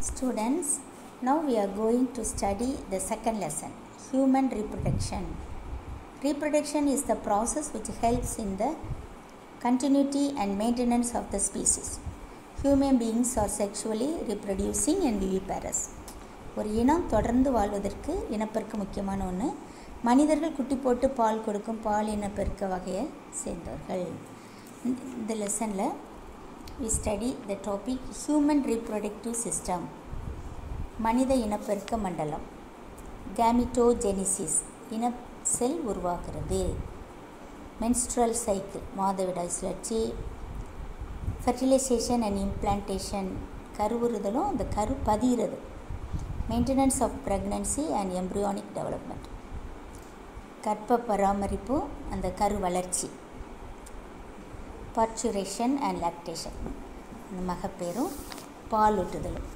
Students, now we are going to study the second lesson human reproduction. Reproduction is the process which helps in the continuity and maintenance of the species. Human beings are sexually reproducing and viviparous. ஒரு இனம் தொடர்ந்து வாழ்வதற்கு இனப்பெருக்க முக்கியமான ஒன்று மனிதர்கள் குட்டி போட்டு பால் கொடுக்கும் பால் இனப்பெருக்க வகையை சேர்ந்தவர்கள் இந்த- இந்த லெசனில் we study the topic human reproductive system மனித இனப்பெருக்க மண்டலம் கேமிட்டோஜெனிசிஸ் இன செல் உருவாகிறது menstrual cycle மாதவிடாய் சுழற்சி ஃபெர்டிலைசேஷன் அண்ட் இம்ப்ளான்டேஷன் கருவுறுதலும் அந்த கரு பதிகிறது maintenance of pregnancy and embryonic development கர்ப்ப பராமரிப்பு அந்த கரு வளர்ச்சி பார்ச்சுரேஷன் அண்ட் லாக்டேஷன் அந்த மகப்பேரும் பாலூட்டுதலும்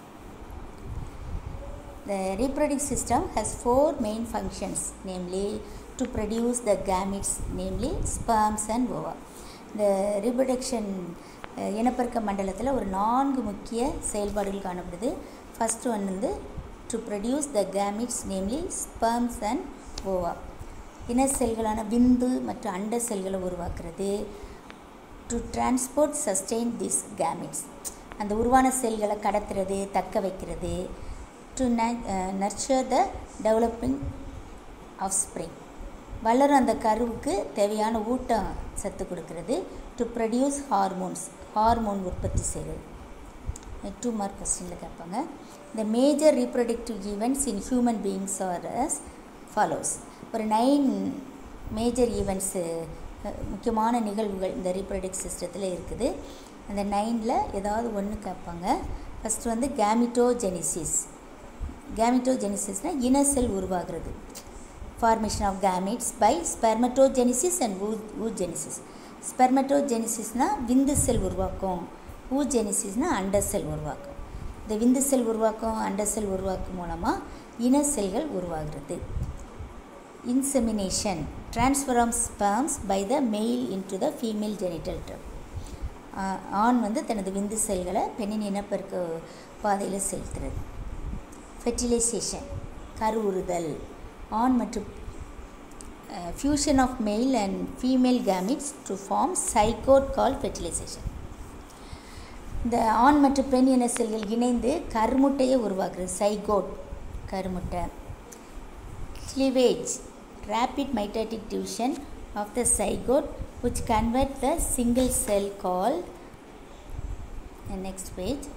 The reproductive system has four main functions, namely to produce the gametes, namely sperms and ova. இந்த reproduction அஹ், இனப்பெருக்க மண்டலத்தில் ஒரு நான்கு முக்கிய செயல்பாடுகள் காணப்படுது ஃபர்ஸ்ட் ஒன் வந்து to produce the gametes, namely sperms and ova. இன செல்களான விந்து மற்றும் அண்ட செல்களை உருவாக்குறது to transport sustain this gametes அந்த உருவான செல்களை கடத்துறது தக்க வைக்கிறது to nurture the developing offspring வளரும் அந்த கருவுக்கு தேவையான ஊட்டம் சத்து கொடுக்கிறது டு ப்ரொடியூஸ் ஹார்மோன்ஸ் ஹார்மோன் உற்பத்தி செய்கிறது டூ மார்க் கொஸ்டினில் கேட்பாங்க இந்த major reproductive events in human beings are as follows ஒரு நைன் மேஜர் ஈவெண்ட்ஸு முக்கியமான நிகழ்வுகள் இந்த ரீப்ரொடக்ட் சிஸ்டத்தில் இருக்குது அந்த நைனில் ஏதாவது ஒன்று கேட்பாங்க ஃபஸ்ட்டு வந்து கேமிட்டோஜெனிசிஸ் கேமிட்டோஜெனிசிஸ்னால் இன செல் உருவாகிறது formation of gametes by spermatogenesis and ஊ ஊஜெனிசிஸ் ஸ்பெர்மட்டோஜெனிசிஸ்னால் விந்து செல் உருவாக்கும் ஊஜெனிசிஸ்னால் அண்ட செல் உருவாக்கும் இந்த விந்து செல் உருவாக்கும் அண்ட செல் உருவாக்கும் மூலமாக இன செல்கள் உருவாகிறது insemination transfer of sperms by the male into the female genital tract ஆண் வந்து தனது விந்து செல்களை பெண்ணின் இனப்பெருக்க பாதையில் செலுத்துறது ஃபெர்டிலைசேஷன் கருவுறுதல் ஆண் மற்றும் fusion of male and female gametes to form zygote call fertilization இந்த ஆண் மற்றும் பெண் இன செல்கள் இணைந்து கருமுட்டையை உருவாக்குறது சைகோட் கருமுட்டை cleavage rapid mitotic division of the zygote which convert the single cell called the next page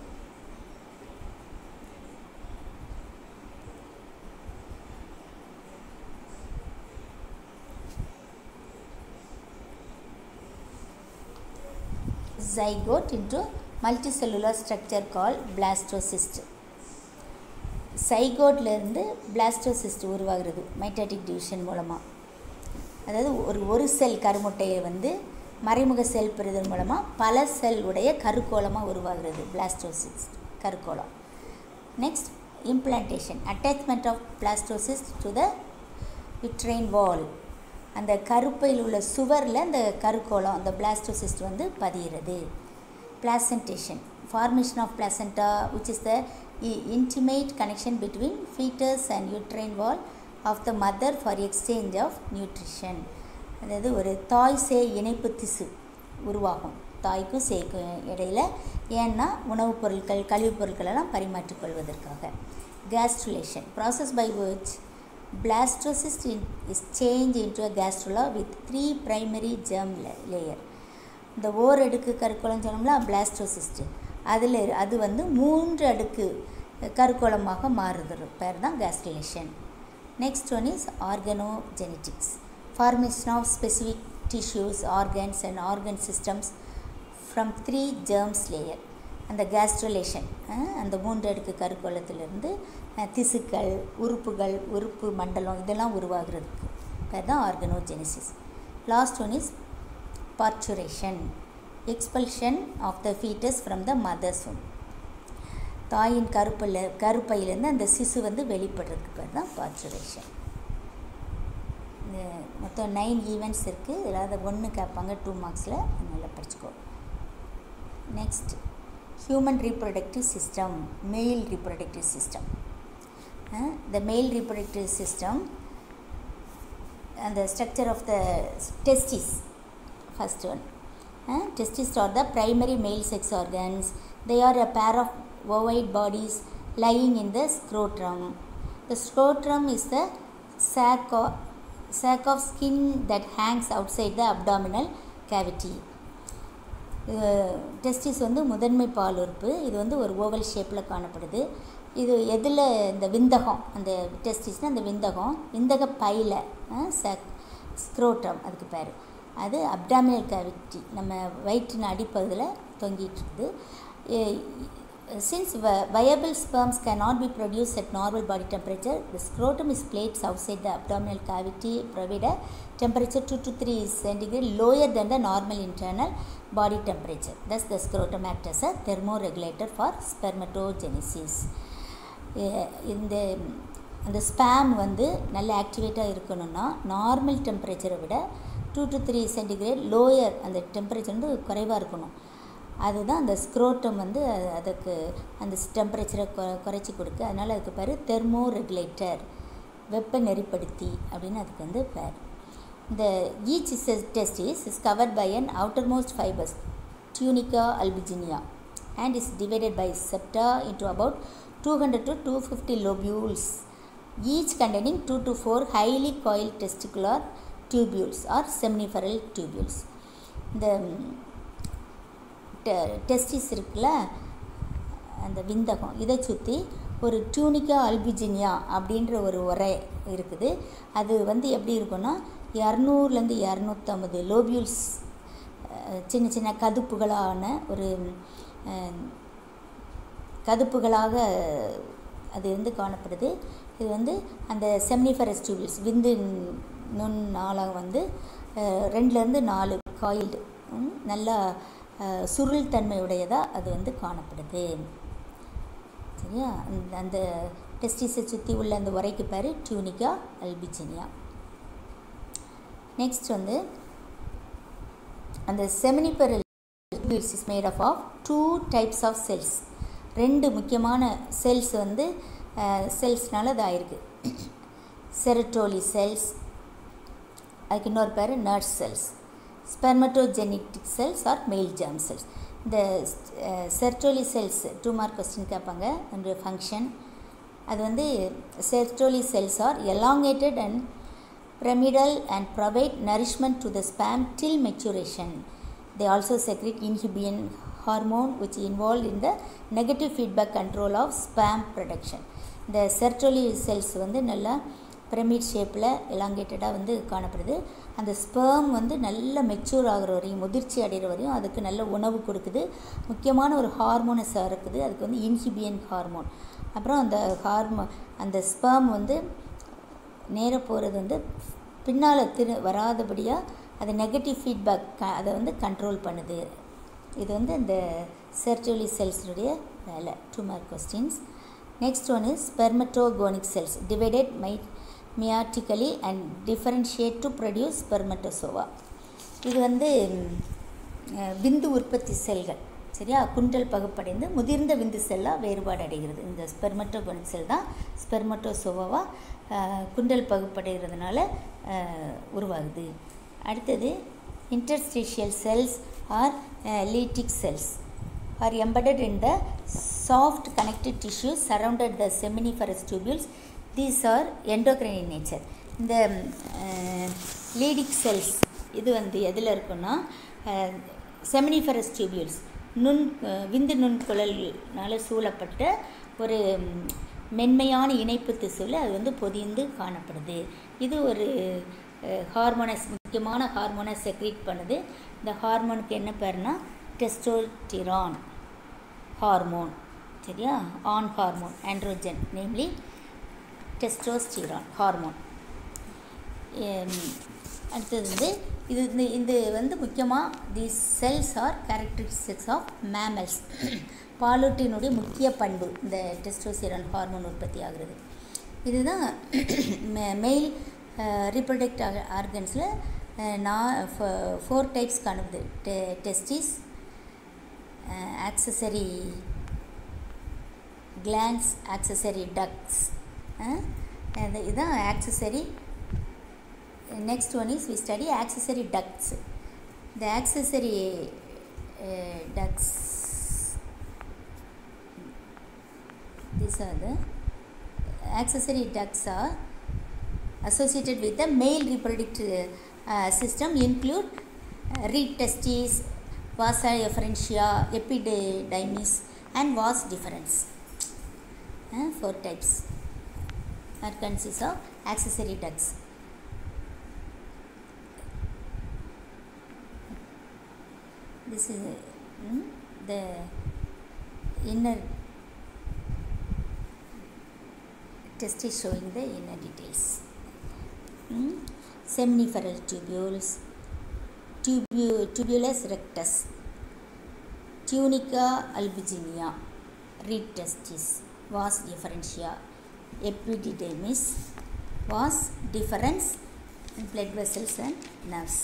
zygote into multicellular structure called blastocyst சைகோட்லேருந்து பிளாஸ்டோசிஸ்ட் உருவாகிறது மைட்டாட்டிக் டிவிஷன் மூலமாக அதாவது ஒரு ஒரு செல் கருமுட்டையை வந்து மறைமுக செல் பெறுதல் மூலமாக பல செல் உடைய கருக்கோளமாக உருவாகிறது பிளாஸ்டோசிஸ்ட் கருக்கோளம் next implantation attachment of blastocyst to the uterine wall அந்த கருப்பையில் உள்ள சுவரில் அந்த கருக்கோளம் அந்த பிளாஸ்டோசிஸ்ட் வந்து பதிகிறது placentation formation of placenta which is the i- intimate connection between fetus and uterine wall of the mother for exchange of nutrition அதாவது ஒரு தாய் சேய் இணைப்பு திசு உருவாகும் தாய்க்கும் சேய்க்கும் இடையில ஏன்னா உணவுப் பொருட்கள் கழிவுப் பொருட்கள் எல்லாம் பரிமாற்றிக்கொள்வதற்காக gastrulation process by which blastocyst in, is changed into a gastrula with three primary germ la- layer இந்த ஓர் அடுக்கு கருக்கோளம் சொன்னோம்ல பிளாஸ்டோசிஸ்ட் அதில் அது வந்து மூன்று அடுக்கு கருக்கோளமாக மாறுதல் பேர் தான் gastrulation next one is organogenetics formation of specific tissues organs and organ systems from three germs layer அந்த கேஸ்ட்ரலேஷன் அந்த மூன்று அடுக்கு கருக்கோளத்திலிருந்து அஹ், திசுக்கள் உறுப்புகள் உறுப்பு மண்டலம் இதெல்லாம் உருவாகிறதுக்கு பேர் தான் organogenesis last one is parturition expulsion of the fetus from the mother's womb தாயின் கருப்பில் கருப்பையிலேருந்து அந்த சிசு வந்து வெளிப்படுறதுக்கு பேர் தான் பார்ச்சுரேஷன் இந்த மொத்தம் நைன் ஈவெண்ட்ஸ் இருக்குது இதில் அதை ஒன்று கேட்பாங்க டூ மார்க்ஸில் நல்லா படிச்சுக்கோ next human reproductive system male reproductive system the male reproductive system and the structure of the testes first one uh, testes are the primary male sex organs they are a pair of ovoid bodies lying in the scrotum the scrotum is the sac of, sac of skin that hangs outside the abdominal cavity testis வந்து முதன்மை பால் உறுப்பு இது வந்து ஒரு oval ஷேப்பில் காணப்படுது இது எதில் இந்த விந்தகம் அந்த டெஸ்டிஸ்னால் அந்த விந்தகம் விந்தக பையில் ஸ்க்ரோட்டம் அதுக்கு பேர் அது அப்டாமினல் கேவிட்டி நம்ம வயிற்றின் அடிப்பகுதியில் தொங்கிட்டு இருக்குது since vi- viable sperms cannot be produced at normal body temperature, the scrotum is placed outside the abdominal cavity, provide a temperature 2 to 3 centigrade lower than the normal internal body temperature. Thus, the scrotum acts as a thermoregulator for spermatogenesis. எ- இந்த அந்த spam வந்து நல்ல ஆக்டிவேட்டாக இருக்கணும்னா normal டெம்பரேச்சரை விட two to three centigrade lower அந்த temperature வந்து குறைவாக இருக்கணும் அதுதான் அந்த ஸ்க்ரோட்டம் வந்து அ- அதுக்கு அந்த டெம்பரேச்சரை கொ குறைச்சி கொடுக்கு அதனால் அதுக்கு பேர் தெர்மோ ரெகுலேட்டர் வெப்ப நெறிப்படுத்தி அப்படின்னு அதுக்கு வந்து பேர் இந்த each testis is covered by an outermost fibers tunica albuginea and is divided by septa into about 200 to 250 lobules each containing 2 to 4 highly coiled testicular tubules or seminiferal tubules இந்த testis இருக்குல்ல அந்த விந்தகம் இதை சுற்றி ஒரு டியூனிக்கா அல்பிஜினியா அப்படின்ற ஒரு உரை இருக்குது அது வந்து எப்படி இருக்குன்னா இரநூறுலேருந்து இரநூத்தம்பது லோபியூல்ஸ் சின்ன சின்ன கதுப்புகளான ஒரு அஹ், கதுப்புகளாக அது வந்து காணப்படுது இது வந்து அந்த செம்னிஃபரஸ் டியூபிள்ஸ் விந்து நுண் நாளாக வந்து அஹ், ரெண்டுலேருந்து நாலு காயில்டு நல்லா அஹ், சுருள் தன்மையுடையதாக அது வந்து காணப்படுது சரியா அந்த அந்த டெஸ்டிஸை சுற்றி உள்ள அந்த உரைக்கு பேர் டியூனிகா அல்பிஜினியா நெக்ஸ்ட் வந்து அந்த seminiferous tubules is made of of two types of cells ரெண்டு முக்கியமான செல்ஸ் வந்து செல்ஸ்னால அது ஆயிருக்கு செரட்டோலி செல்ஸ் அதுக்கு இன்னொரு பேர் nurse cells spermatogenetic cells or male germ cells இந்த Sertoli cells two mark question கேட்பாங்க அதனுடைய ஃபங்க்ஷன் அது வந்து Sertoli cells are elongated and pyramidal and provide nourishment to the sperm till maturation. They also secrete inhibition hormone which is involved in the negative feedback control of sperm production. இந்த Sertoli cells வந்து நல்லா pyramid ஷேப்பில் எலாங்கேட்டடாக வந்து காணப்படுது அந்த sperm வந்து நல்ல mature ஆகிற வரையும் முதிர்ச்சி அடைகிற வரையும் அதுக்கு நல்ல உணவு கொடுக்குது முக்கியமான ஒரு ஹார்மோனை சுரக்குது அதுக்கு வந்து இன்ஹிபியன் ஹார்மோன் அப்புறம் அந்த ஹார்மோ அந்த ஸ்பெர்ம் வந்து நேராக போகிறது வந்து பின்னால் திரு வராதபடியாக அது நெகட்டிவ் ஃபீட்பேக் க அதை வந்து கண்ட்ரோல் பண்ணுது இது வந்து இந்த செர்டோலி செல்ஸுடைய வேலை two mark questions next one is spermatogonic cells divided மை meiotically and differentiate to produce spermatozoa இது வந்து ம், அஹ், விந்து உற்பத்தி செல்கள் சரியா குண்டல் பகுப்படைந்து முதிர்ந்த விந்து செல்லாக வேறுபாடு அடைகிறது இந்த ஸ்பெர்மட்டோகோனிக் செல் தான் ஸ்பெர்மட்டோசோவாவாக குண்டல் பகுப்படைகிறதுனால அஹ், உருவாகுது அடுத்தது interstitial cells or Leydig cells are embedded in the soft connective tissue surrounded the seminiferous tubules. These are endocrine in nature. இந்த லீடிக் செல்ஸ் இது வந்து எதில் இருக்குன்னா செமினிஃபரஸ் டியூபியூல்ஸ் நுண் அஹ், விந்து நுண்குழல்னால சூழப்பட்ட ஒரு ம், மென்மையான இணைப்பு திசுவில் அது வந்து பொதிந்து காணப்படுது இது ஒரு ஹார்மோனை முக்கியமான ஹார்மோனை செக்ரீட் பண்ணுது இந்த ஹார்மோனுக்கு என்ன பேர்னா டெஸ்டோஸ்டிரான் ஹார்மோன் சரியா ஆன் hormone androgen namely testosterone hormone அடுத்தது வந்து இது இந்த இது வந்து முக்கியமாக the cells are characteristics of mammals பாலூட்டினுடைய முக்கிய பண்பு இந்த டெஸ்டோஸ்டிரான் ஹார்மோன் உற்பத்தி ஆகிறது இதுதான் மெயில் ரீப்ரொடக்ட் ஆர்கன்ஸில் நான் ஃபோர் டைப்ஸ் காணுது டெ testis accessory glands accessory ducts இதுதான் accessory next one is we study accessory ducts the accessory uh, ducts these are the accessory ducts are associated with the male reproductive uh, system include uh, reed testes vasa efferentia epididymis and vas deferens uh, four types are consist of accessory ducts this is mm, the inner test is showing the inner details mm, seminiferal tubules tubu- tubulus rectus tunica albuginea reed testis vas differentia epididymis vas deferens and blood vessels and nerves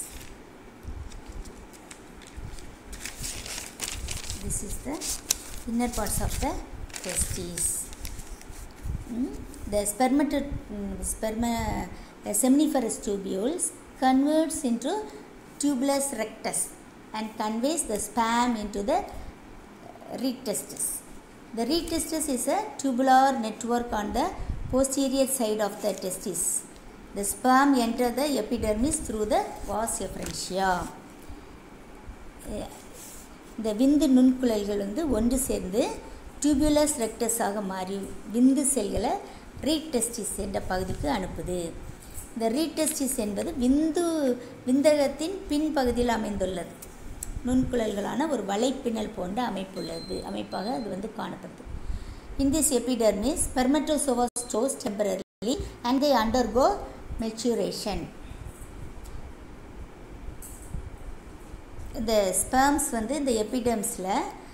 this is the inner parts of the testes. Mm? The spermato- mm, sperma, uh, seminiferous tubules converts into tubulus rectus and conveys the sperm into the uh, reed testis. The reed testis is a tubular network on the posterior side of the testis. The sperm enter the epidermis through the vas efferentia. Uh, இந்த விந்து நுண்குழல்கள் வந்து ஒன்று சேர்ந்து டியூபுலஸ் ரெக்டஸாக மாறி விந்து செல்களை ரீடெஸ்டிஸ் என்ற பகுதிக்கு அனுப்புது இந்த ரீடெஸ்டிஸ் என்பது விந்து விந்தகத்தின் பின்பகுதியில் அமைந்துள்ளது நுண்குழல்களான ஒரு வலைப்பின்னல் போன்ற அமைப்புள்ளது அமைப்பாக அது வந்து காணப்படுது In this epidermis, spermatozoa stores temporarily and they undergo maturation. இந்த ஸ்பெர்ம்ஸ் வந்து இந்த எபிடம்ஸில்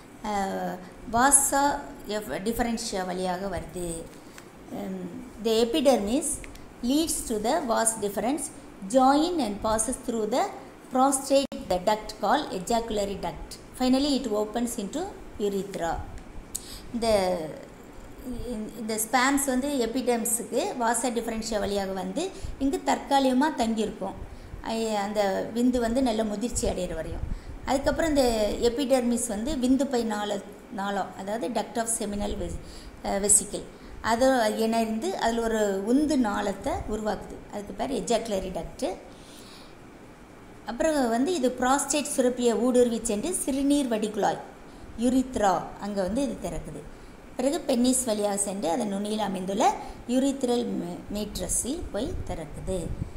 வாசா எஃப் டிஃபரன்ஷியா வழியாக வருது the epidermis leads to the vas deferens join and passes through the prostate the duct call ejaculatory duct finally it opens into urethra இந்த இந்த ஸ்பேம்ஸ் வந்து எபிடம்ஸுக்கு வாசா டிஃபரன்ஷியா வழியாக வந்து இங்கு தற்காலிகமாக தங்கியிருக்கும் அந்த விந்து வந்து நல்ல முதிர்ச்சி அடைகிற வரையும் அதுக்கப்புறம் இந்த எபிடர்மிஸ் வந்து விந்து பை நாள நாளம் அதாவது டக்ட் ஆஃப் செமினல் வெஸ் வெசிக்கிள் அது இணைந்து அதில் ஒரு உந்து நாளத்தை உருவாக்குது அதுக்கு பேர் எஜாக்லரி டக்ட்டு அப்புறம் வந்து இது ப்ராஸ்டேட் சுரப்பியை ஊடுருவி சென்று சிறுநீர் வடிகுழாய் யுரித்ரா அங்கே வந்து இது திறக்குது பிறகு பென்னிஸ் வழியாக சென்று அதன் நுனியில் அமைந்துள்ள யூரித்ரல் மீட்ரஸில் போய் திறக்குது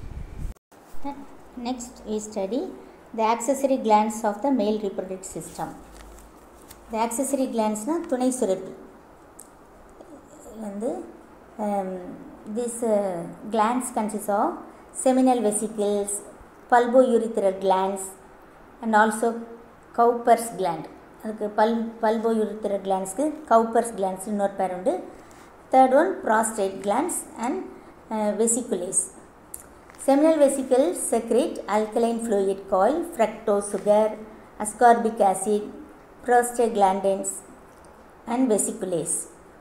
Next, we study the accessory glands of the male reproductive system. The accessory glandsனா துணை சுரப்பி வந்து this uh, glands consist of seminal vesicles, pulbourethral glands and also Cowper's gland. அதுக்கு பல் பல்போயுரித்திர கிளான்ஸ்க்கு கவுப்பர்ஸ் கிளான்ஸ் இன்னொரு பேர் உண்டு third one prostate glands and வெசிகுலேஸ் Seminal vesicles secrete alkaline fluid called fructose sugar, ascorbic acid, prostaglandins, and vesiculase.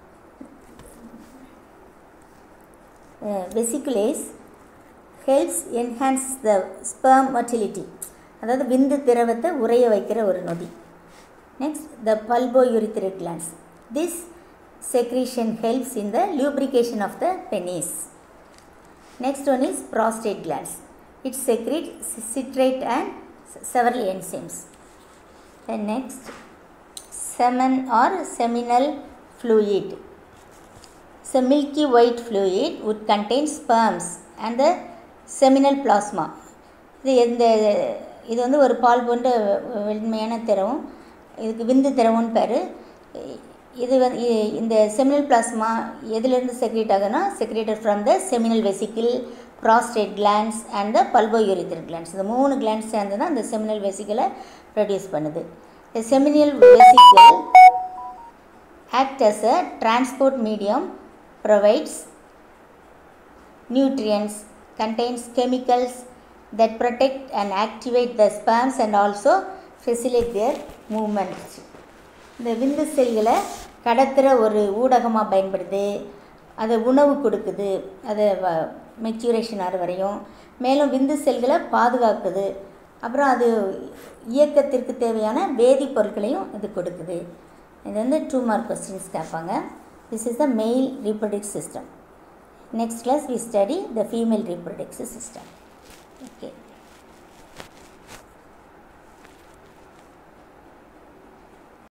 Uh, vesiculase helps enhance the sperm motility அதாவது விந்து திரவத்தை உறைய வைக்கிற ஒரு நொதி next the bulbourethral glands this secretion helps in the lubrication of the penis Next one is prostate glands. It secretes citrate and several enzymes. Then next, semen or seminal fluid. So milky white fluid would contain sperms and the seminal plasma. இது இந்த இது வந்து ஒரு பால் போன்ற வெண்மையான திரவம் இதுக்கு விந்து திரவம்னு பேர் இது வந்து இந்த செமினல் பிளாஸ்மா எதுலேருந்து செக்ரேட் ஆகுதுன்னா secreted from the seminal vesicle prostate glands and the bulbourethral glands இந்த மூணு கிளான்ஸ் சேர்ந்து தான் அந்த செமினல் வெசிக்கிளை ப்ரொடியூஸ் பண்ணுது இந்த seminal vesicle act as a transport medium provides nutrients contains chemicals that protect and activate the sperms and also facilitate their movement இந்த விந்து செல்களை கடத்துகிற ஒரு ஊடகமாக பயன்படுது அது உணவு கொடுக்குது அதை மெச்சூரேஷன் ஆகிற வரையும் மேலும் விந்து செல்களை பாதுகாக்குது அப்புறம் அது இயக்கத்திற்கு தேவையான வேதிப்பொருட்களையும் இது கொடுக்குது இது வந்து டூ மார்க் கொஸ்டின்ஸ் கேட்பாங்க this is the male reproduct system next class we study the female reproductive system okay